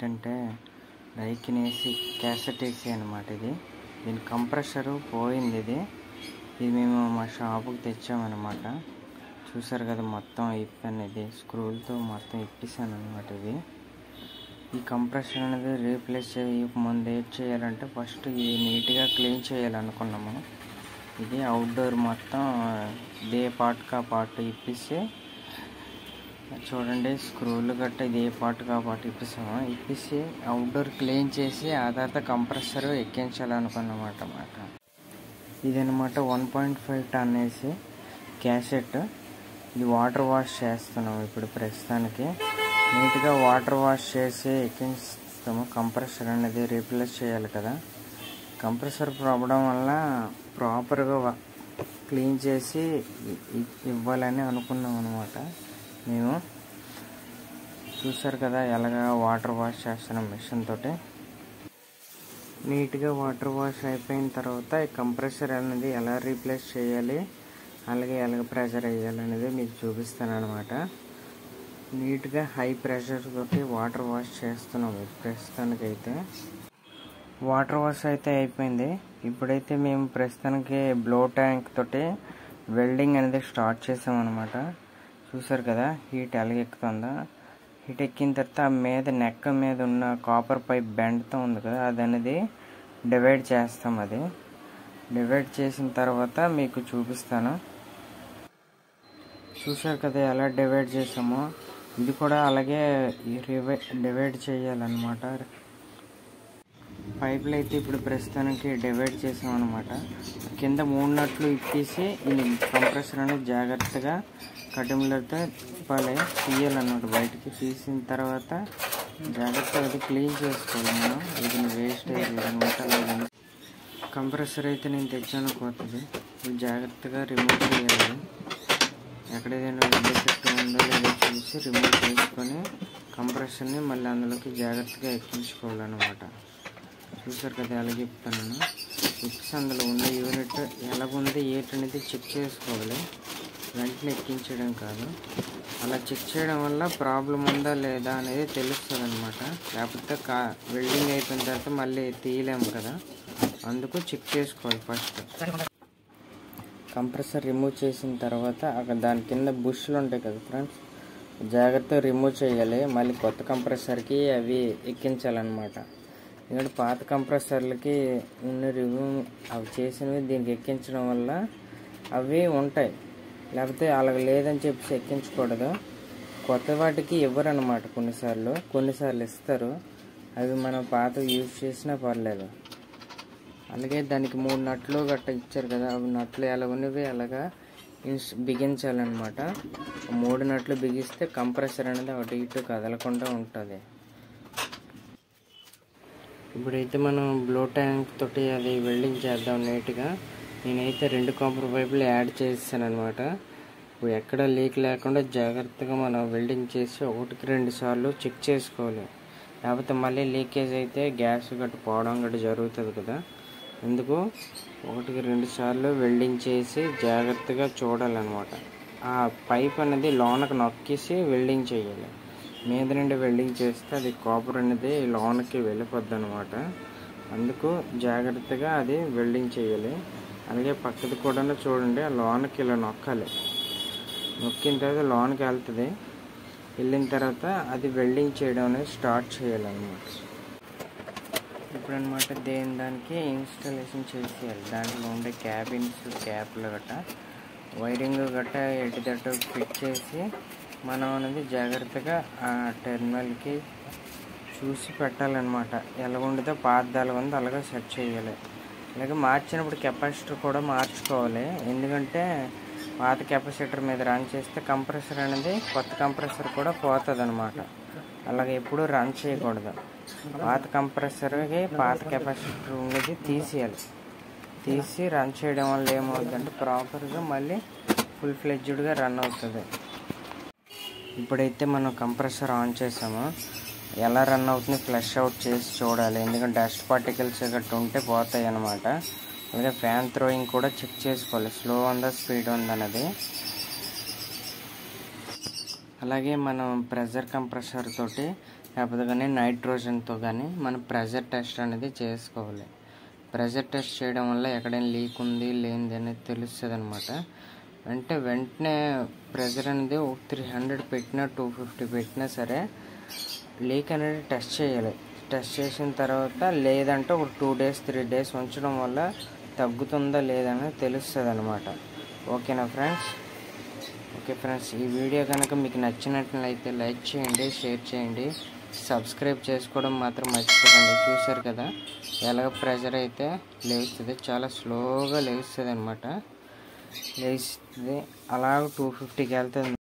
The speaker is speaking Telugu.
ఏంటంటే డైకిన్ ఏసీ క్యాసెట్ ఏసీ అనమాట ఇది దీని కంప్రెషరు పోయింది ఇది ఇది మేము మా షాపుకి తెచ్చామన్నమాట చూసారు కదా మొత్తం ఇప్పాను ఇది స్క్రూలతో మొత్తం ఇప్పిస్తాను అనమాట ఇది ఈ కంప్రెషన్ అనేది రీప్లేస్ చేయకముందు ఏం చేయాలంటే ఫస్ట్ ఇది నీట్గా క్లీన్ చేయాలనుకున్నాము ఇది అవుట్డోర్ మొత్తం ఇదే పార్ట్ కా పార్ట్ ఇప్పిస్తే చూడండి స్క్రూలు గట్ట ఇదే పార్ట్ కా పార్ట్ ఇప్పిస్తాము ఇప్పిస్తే అవుట్డోర్ క్లీన్ చేసి ఆ తర్వాత కంప్రెసర్ ఎక్కించాలనుకున్నమాట అన్నమాట ఇదనమాట వన్ పాయింట్ ఫైవ్ టన్ వేసి క్యాసెట్ ఇది వాటర్ వాష్ చేస్తున్నాం ఇప్పుడు ప్రస్తుతానికి నీట్గా వాటర్ వాష్ చేసి ఎక్కిస్తాము కంప్రెసర్ అనేది రీప్లేస్ చేయాలి కదా కంప్రెసర్ ప్రాబ్లం వల్ల ప్రాపర్గా క్లీన్ చేసి ఇ- ఇవ్వాలని అనుకున్నాం అనమాట మేము చూసారు కదా ఎలాగా వాటర్ వాష్ చేస్తున్నాం మిషన్ తోటి నీట్గా వాటర్ వాష్ అయిపోయిన తర్వాత ఈ కంప్రెసర్ అనేది ఎలా రీప్లేస్ చేయాలి అలాగే ఎలాగ ప్రెషర్ వేయాలి అనేది మీకు చూపిస్తాను అనమాట నీట్గా హై ప్రెషర్ తోటి వాటర్ వాష్ చేస్తున్నాం ఈ ప్రస్తుతానికి అయితే వాటర్ వాష్ అయితే అయిపోయింది ఇప్పుడైతే మేము ప్రస్తుతానికి బ్లో ట్యాంక్ తోటి వెల్డింగ్ అనేది స్టార్ట్ చేసాం అనమాట చూసారు కదా హీట్ ఎలాగెక్కుతుందా హీట్ ఎక్కిన తర్వాత ఆ మీద నెక్ మీద ఉన్న కాపర్ పైప్ బెండ్తో ఉంది కదా అది అనేది డివైడ్ చేస్తాం అది డివైడ్ చేసిన తర్వాత మీకు చూపిస్తాను చూసారు కదా ఎలా డివైడ్ చేసామో ఇది కూడా అలాగే డివైడ్ చేయాలన్నమాట పైపులు అయితే ఇప్పుడు ప్రస్తుతానికి డివైడ్ చేసాం అనమాట కింద మూడు నట్లు ఇప్పేసి ఈ కంప్రెసర్ అనేది జాగ్రత్తగా కటింగ్లతో తిప్పాలి తీయాలన్నమాట బయటికి తీసిన తర్వాత జాగ్రత్తగా అది క్లీన్ చేసుకోవాలి మనం ఇది వేస్ట్ అయ్యేది అనమాట అలాగే కంప్రెసర్ అయితే నేను తెచ్చాను కొత్తది ఇది జాగ్రత్తగా రిమూవ్ చేయాలి ఎక్కడ ఏదైనా డిఫెక్ట్ ఉందో లేదో చూసి రిమూవ్ చేసుకొని కంప్రెషన్ని మళ్ళీ అందులోకి జాగ్రత్తగా ఎక్కించుకోవాలన్నమాట చూసారు కదా ఎలా చెప్తాను చిప్స్ అందులో ఉన్న యూనిట్ ఎలాగుంది ఏంటనేది చెక్ చేసుకోవాలి వెంటనే ఎక్కించడం కాదు అలా చెక్ చేయడం వల్ల ప్రాబ్లం ఉందా లేదా అనేది తెలుస్తుంది అనమాట లేకపోతే కా వెల్డింగ్ అయిపోయిన తర్వాత మళ్ళీ తీయలేము కదా అందుకు చెక్ చేసుకోవాలి ఫస్ట్ కంప్రెసర్ రిమూవ్ చేసిన తర్వాత అక్కడ దాని కింద బుష్లు ఉంటాయి కదా ఫ్రెండ్స్ జాగ్రత్తగా రిమూవ్ చేయాలి మళ్ళీ కొత్త కంప్రెసర్కి అవి ఎక్కించాలన్నమాట ఎందుకంటే పాత కంప్రెసర్లకి ఉన్న రిమూవ్ అవి చేసినవి దీనికి ఎక్కించడం వల్ల అవి ఉంటాయి లేకపోతే అలాగ లేదని చెప్పి ఎక్కించకూడదు కొత్త వాటికి ఇవ్వరన్నమాట కొన్నిసార్లు కొన్నిసార్లు ఇస్తారు అవి మనం పాత యూజ్ చేసినా పర్లేదు అలాగే దానికి మూడు నట్లు గట్ట ఇచ్చారు కదా అవి నట్లు ఎలా ఉన్నవి అలాగా ఇన్స్ బిగించాలన్నమాట మూడు నట్లు బిగిస్తే కంప్రెసర్ అనేది అటు ఇటు కదలకుండా ఉంటుంది ఇప్పుడైతే మనం బ్లో ట్యాంక్ తోటి అది వెల్డింగ్ చేద్దాం నీట్గా నేనైతే రెండు కాపర్ పైపులు యాడ్ చేసాను అనమాట ఇప్పుడు ఎక్కడ లీక్ లేకుండా జాగ్రత్తగా మనం వెల్డింగ్ చేసి ఒకటికి రెండు సార్లు చెక్ చేసుకోవాలి లేకపోతే మళ్ళీ లీకేజ్ అయితే గ్యాస్ గట్టు పోవడం గట్టు జరుగుతుంది కదా ఎందుకు ఒకటికి రెండు సార్లు వెల్డింగ్ చేసి జాగ్రత్తగా చూడాలన్నమాట ఆ పైప్ అనేది లోనకు నొక్కేసి వెల్డింగ్ చేయాలి మీద నుండి వెల్డింగ్ చేస్తే అది కాపర్ అనేది లోనకి వెళ్ళిపోద్ది అనమాట అందుకు జాగ్రత్తగా అది వెల్డింగ్ చేయాలి అలాగే పక్కది కూడా చూడండి ఆ లోనకి ఇలా నొక్కాలి నొక్కిన తర్వాత లోనకి వెళ్తుంది వెళ్ళిన తర్వాత అది వెల్డింగ్ చేయడం అనేది స్టార్ట్ చేయాలన్నమాట ఇప్పుడు అనమాట దేని దానికి ఇన్స్టాలేషన్ చేసేయాలి దాంట్లో ఉండే క్యాబిన్స్ క్యాప్లు గట్ట వైరింగ్ గట్ట ఎటు తట్టు ఫిట్ చేసి మనం అనేది జాగ్రత్తగా ఆ టెర్మినల్కి చూసి పెట్టాలన్నమాట ఎలా ఉండదో పాత ఎలా ఉందో అలాగే సెట్ చేయాలి అలాగే మార్చినప్పుడు కెపాసిటర్ కూడా మార్చుకోవాలి ఎందుకంటే పాత కెపాసిటర్ మీద రన్ చేస్తే కంప్రెసర్ అనేది కొత్త కంప్రెసర్ కూడా పోతుంది అనమాట అలాగే ఎప్పుడు రన్ చేయకూడదు పాత కంప్రెసర్కి పాత కెపాసిటర్ ఉండేది తీసేయాలి తీసి రన్ చేయడం వల్ల ఏమవుతుందంటే ప్రాపర్గా మళ్ళీ ఫుల్ ఫ్లెడ్జ్డ్గా రన్ అవుతుంది ఇప్పుడైతే మనం కంప్రెసర్ ఆన్ చేసామో ఎలా రన్ అవుతుంది ఫ్లష్ అవుట్ చేసి చూడాలి ఎందుకంటే డస్ట్ పార్టికల్స్ గట్రా ఉంటే పోతాయి అన్నమాట అలాగే ఫ్యాన్ త్రోయింగ్ కూడా చెక్ చేసుకోవాలి స్లో ఉందా స్పీడ్ ఉందా అన్నది అలాగే మనం ప్రెషర్ కంప్రెసర్ తోటి లేకపోతే కానీ నైట్రోజన్తో కానీ మనం ప్రెషర్ టెస్ట్ అనేది చేసుకోవాలి ప్రెషర్ టెస్ట్ చేయడం వల్ల ఎక్కడైనా లీక్ ఉంది లేనిది అనేది తెలుస్తుంది అనమాట అంటే వెంటనే ప్రెషర్ అనేది త్రీ హండ్రెడ్ పెట్టినా టూ ఫిఫ్టీ పెట్టినా సరే లీక్ అనేది టెస్ట్ చేయాలి టెస్ట్ చేసిన తర్వాత లేదంటే ఒక టూ డేస్ త్రీ డేస్ ఉంచడం వల్ల తగ్గుతుందా లేదనేది తెలుస్తుంది అనమాట ఓకేనా ఫ్రెండ్స్ ఓకే ఫ్రెండ్స్ ఈ వీడియో కనుక మీకు నచ్చినట్లయితే లైక్ చేయండి షేర్ చేయండి సబ్స్క్రైబ్ చేసుకోవడం మాత్రం మర్చిపోకండి చూశారు కదా ఎలాగ ప్రెషర్ అయితే లేస్తుంది చాలా స్లోగా లేస్తుంది అనమాట లేస్తుంది అలాగ టూ ఫిఫ్టీకి వెళ్తుంది